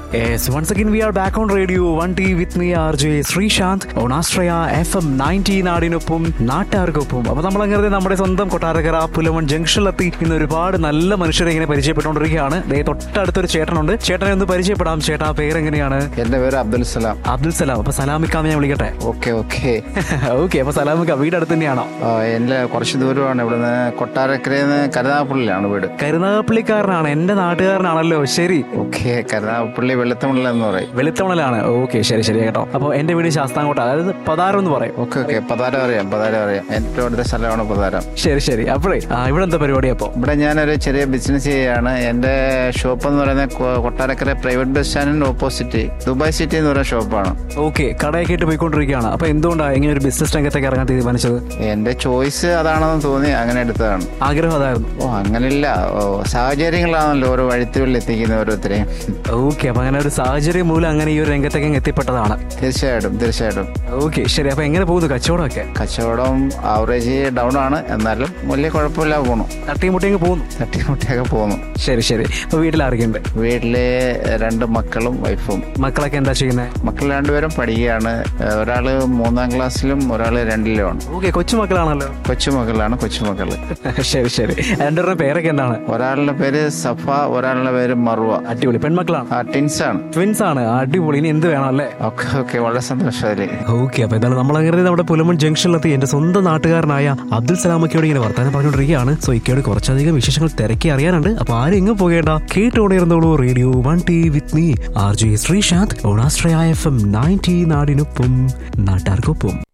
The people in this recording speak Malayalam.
Yes, once again we are back on radio 1T with me RJ Sreesanth on Astraya FM 90 നാടിനൊപ്പം നാട്ടുകാർക്കൊപ്പം അപ്പൊ നമ്മൾ അങ്ങനെ നമ്മുടെ സ്വന്തം കൊട്ടാരക്കര പുലവൻ ജംഗ്ഷനിലെത്തി ഇന്ന് ഒരുപാട് നല്ല മനുഷ്യരെ ഇങ്ങനെ പരിചയപ്പെട്ടുകൊണ്ടിരിക്കുകയാണ് ദേ തൊട്ടടുത്തൊരു ചേട്ടനുണ്ട് ചേട്ടനെ ഒന്ന് പരിചയപ്പെടാം ചേട്ടാ പേരെങ്ങനെയാണ് എന്റെ പേര് അബ്ദുൽ സലാം അബ്ദുൽ സലാം അപ്പൊ സലാമിക്കാന്ന് ഞാൻ വിളിക്കട്ടെ ഓക്കെ ഓക്കെ ഓക്കെ അപ്പൊ സലാമിക്ക വീട് അടുത്ത് തന്നെയാണോ എന്റെ കുറച്ച് ദൂരമാണ് ഇവിടുന്ന് കൊട്ടാരക്കരയിൽ നിന്ന് കരുനാഗപ്പള്ളിയാണ് വീട് കരുനാഗപ്പള്ളിക്കാരനാണ് എന്റെ നാട്ടുകാരനാണല്ലോ ശരി ഓക്കെ കരുനാഗപ്പള്ളി വെളുത്തമുള്ള എന്ന് പറയും വെളുത്തമണലാണ് ഓക്കെ ശരി ശരി കേട്ടോ അപ്പൊ എന്റെ വീട് ശാസ്താംകോട്ട അതായത് പതാരം എന്ന് പറയും ഓക്കെ ഓക്കെ പതാരം അറിയാം പതാരം അറിയാം എന്റെ ഇവിടുത്തെ സ്ഥലമാണ് പതാരം ശരി ശരി അപ്പോഴേ ആ, ഇവിടെ എന്താ പരിപാടി അപ്പോ ഇവിടെ ഞാനൊരു ചെറിയ ബിസിനസ് ചെയ്യുകയാണ് എന്റെ ഷോപ്പ് എന്ന് പറയുന്നത് കൊ- കൊട്ടാരക്കര പ്രൈവറ്റ് ബസ് സ്റ്റാൻഡിന്റെ ഓപ്പോസിറ്റ് ദുബായ് സിറ്റി എന്ന് പറയുന്ന ഷോപ്പാണ് ഓക്കെ കടയൊക്കെ ആയിട്ട് പോയിക്കൊണ്ടിരിക്കുകയാണ് അപ്പൊ എന്തുകൊണ്ടാണ് ഇങ്ങനെ ഒരു ബിസിനസ് രംഗത്തേക്ക് ഇറങ്ങാൻ തീരുമാനിച്ചത് എന്റെ ചോയ്സ് അതാണെന്ന് തോന്നി അങ്ങനെ എടുത്തതാണ് ആഗ്രഹം അതായിരുന്നു ഓ അങ്ങനില്ല ഓ സാഹചര്യങ്ങളാണല്ലോ ഓരോ വഴിത്തുകളിൽ എത്തിക്കുന്ന ഓരോരുത്തരെയും ഓക്കെ അപ്പൊ അങ്ങനെ ഒരു സാഹചര്യം മൂലം അങ്ങനെ ഈ ഒരു രംഗത്തേക്ക് അങ്ങ് എത്തിപ്പെട്ടതാണ് തീർച്ചയായിട്ടും തീർച്ചയായിട്ടും ഓക്കെ ശരി അപ്പൊ എങ്ങനെ പോകുന്നു കച്ചവടമൊക്കെ കച്ചവടം ആവറേജ് ഡൗൺ ആണ് എന്നാലും വലിയ കുഴപ്പമില്ല പോണു തട്ടിയും മുട്ടിയും പോകുന്നു തട്ടിമുട്ടിയൊക്കെ പോന്നു ശരി ശരി അപ്പൊ വീട്ടിൽ ആരൊക്കെയുണ്ട് വീട്ടിലെ രണ്ട് മക്കളും വൈഫും മക്കളൊക്കെ എന്താ ചെയ്യുന്നത് മക്കൾ രണ്ടുപേരും പഠിക്കുകയാണ് ഏഹ് ഒരാള് മൂന്നാം ക്ലാസ്സിലും ഒരാള് രണ്ടിലുമാണ് ഓക്കെ കൊച്ചുമക്കളാണല്ലോ കൊച്ചുമക്കളാണ് കൊച്ചുമക്കള് ശരി ശരി രണ്ടുപേരുടെ പേരൊക്കെ എന്താണ് ഒരാളുടെ പേര് സഫ ഒരാളുടെ പേര് മറുവ അടിപൊളി പെൺമക്കളാണ് ആ ടിൻസ് ആണ് ട്വിൻസ് ആണ് അടിപൊളി ഇനി എന്ത് വേണം അല്ലേ ഓക്കെ ഓക്കെ വളരെ സന്തോഷം അതില് ഓക്കെ അപ്പൊ എന്താണ് നമ്മൾ അങ്ങനെ നമ്മുടെ പുലമൺ ജംഗ്ഷനിലെത്തി എന്റെ സ്വന്തം നാട്ടുകാരനായ അബ്ദുൽ സലാമക്കയോട് ഇങ്ങനെ വർത്താനം പറഞ്ഞുകൊണ്ടിരിക്കുകയാണ് സോ ഇക്കയോട് കുറച്ചധികം വിശേഷങ്ങൾ തിരക്കി അറിയാനുണ്ട് അപ്പൊ ആരും എങ്ങും പോകേണ്ട കേട്ടോണ്ടിരുന്നോളൂ radio one tea with me R J Sreesanth ഓണാസ്ട്രയ എഫ് എം നയൻറ്റി നാടിനൊപ്പം നാട്ടാർക്കൊപ്പം